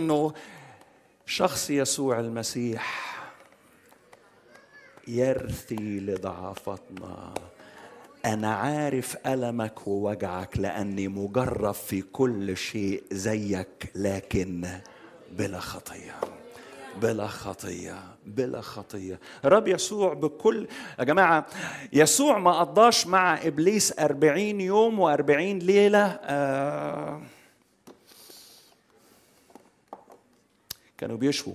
انه شخص يسوع المسيح يرثي لضعفتنا انا عارف المك ووجعك لاني مجرب في كل شيء زيك لكن بلا خطيه بلا خطيه بلا خطيه الرب يسوع بكل يا جماعه يسوع ما قضاش مع ابليس أربعين يوم وأربعين ليله آه كانوا بيشوا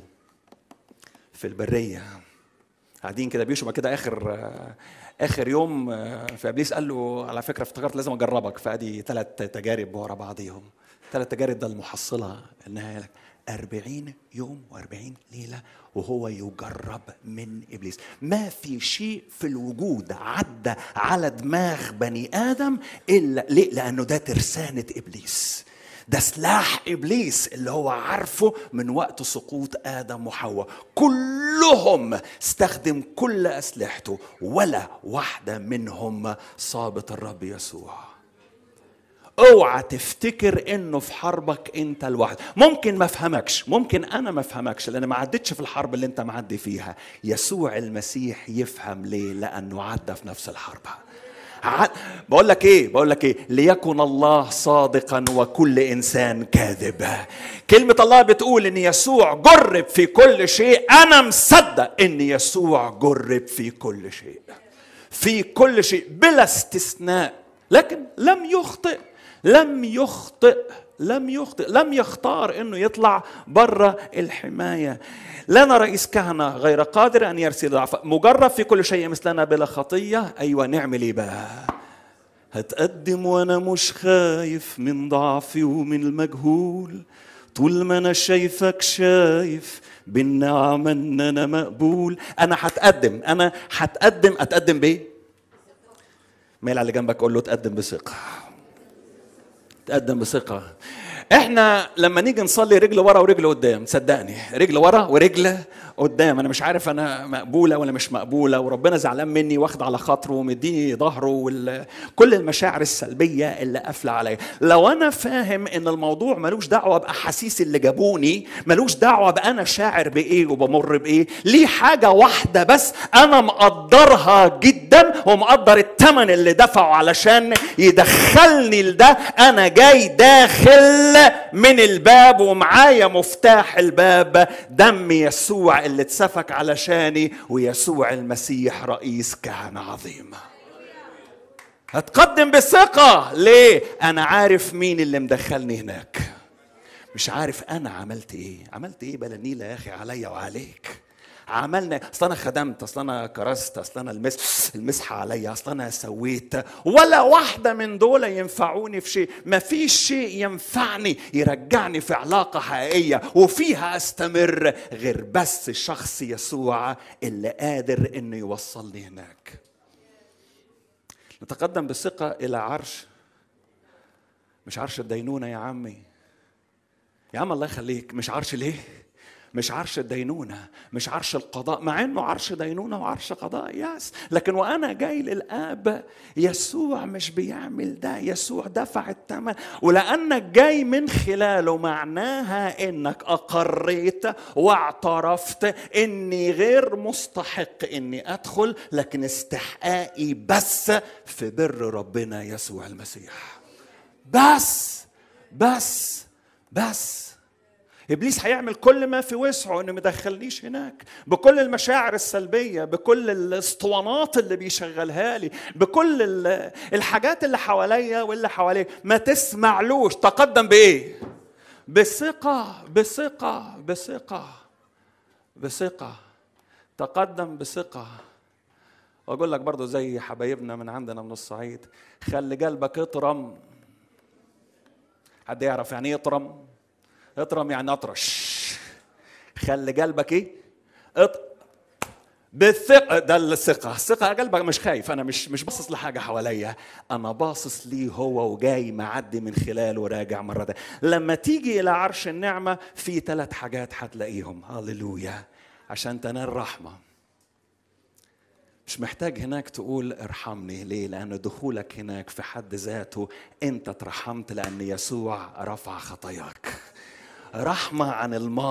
في البريه قاعدين كده بيشوا بعد كده اخر آه اخر يوم آه فابليس قال له على فكره افتكرت لازم اجربك فادي ثلاث تجارب ورا بعضيهم ثلاث تجارب ده المحصله النهايه لك أربعين يوم وأربعين ليلة وهو يجرب من إبليس ما في شيء في الوجود عدى على دماغ بني آدم إلا ليه؟ لأنه ده ترسانة إبليس ده سلاح ابليس اللي هو عارفه من وقت سقوط ادم وحواء كلهم استخدم كل اسلحته ولا واحده منهم صابت الرب يسوع اوعى تفتكر انه في حربك انت لوحدك ممكن ما افهمكش ممكن انا ما افهمكش لان ما عدتش في الحرب اللي انت معدي فيها يسوع المسيح يفهم ليه لانه عدى في نفس الحرب بقول لك ايه بقول لك ايه ليكن الله صادقا وكل انسان كاذب كلمه الله بتقول ان يسوع جرب في كل شيء انا مصدق ان يسوع جرب في كل شيء في كل شيء بلا استثناء لكن لم يخطئ لم يخطئ لم يخطئ لم يختار انه يطلع بره الحمايه لنا رئيس كهنه غير قادر ان يرسل ضعف مجرب في كل شيء مثلنا بلا خطيه ايوه نعمل ايه بقى هتقدم وانا مش خايف من ضعفي ومن المجهول طول ما انا شايفك شايف بالنعمه ان انا مقبول انا هتقدم انا هتقدم اتقدم بايه ميل على اللي جنبك قول له تقدم بثقه تقدم بثقة احنا لما نيجي نصلي رجل ورا ورجل قدام صدقني رجل ورا ورجل قدام انا مش عارف انا مقبوله ولا مش مقبوله وربنا زعلان مني واخد على خاطره ومديني ظهره وكل المشاعر السلبيه اللي قافله عليا لو انا فاهم ان الموضوع ملوش دعوه باحاسيس اللي جابوني ملوش دعوه بانا شاعر بايه وبمر بايه ليه حاجه واحده بس انا مقدرها جدا ومقدر الثمن اللي دفعه علشان يدخلني لده انا جاي داخل من الباب ومعايا مفتاح الباب دم يسوع اللي اتسفك علشاني ويسوع المسيح رئيس كهنة عظيم هتقدم بثقة ليه؟ أنا عارف مين اللي مدخلني هناك مش عارف أنا عملت إيه عملت إيه بلا نيلة يا أخي عليا وعليك عملنا اصل انا خدمت اصل انا كرست اصل انا المس المسحه عليا اصل انا سويت ولا واحده من دول ينفعوني في شيء ما فيش شيء ينفعني يرجعني في علاقه حقيقيه وفيها استمر غير بس شخص يسوع اللي قادر انه يوصلني هناك نتقدم بثقه الى عرش مش عرش الدينونه يا عمي يا عم الله يخليك مش عرش ليه مش عرش الدينونة مش عرش القضاء مع انه عرش دينونة وعرش قضاء ياس لكن وانا جاي للاب يسوع مش بيعمل ده يسوع دفع الثمن ولانك جاي من خلاله معناها انك اقريت واعترفت اني غير مستحق اني ادخل لكن استحقاقي بس في بر ربنا يسوع المسيح بس بس بس ابليس هيعمل كل ما في وسعه انه ما يدخلنيش هناك بكل المشاعر السلبيه بكل الاسطوانات اللي بيشغلها لي بكل الحاجات اللي حواليا واللي حواليه ما تسمعلوش تقدم بايه بثقه بثقه بثقه بثقه تقدم بثقه واقول لك برضو زي حبايبنا من عندنا من الصعيد خلي قلبك يطرم حد يعرف يعني ايه يطرم اطرم يعني اطرش خلي قلبك ايه اط... بالثقة ده الثقة، الثقة قلبك مش خايف، أنا مش مش باصص لحاجة حواليا، أنا باصص ليه هو وجاي معدي من خلاله وراجع مرة ده. لما تيجي إلى عرش النعمة في ثلاث حاجات هتلاقيهم، هللويا، عشان تنال رحمة. مش محتاج هناك تقول ارحمني ليه لأن دخولك هناك في حد ذاته أنت اترحمت لأن يسوع رفع خطاياك رحمة عن الماضي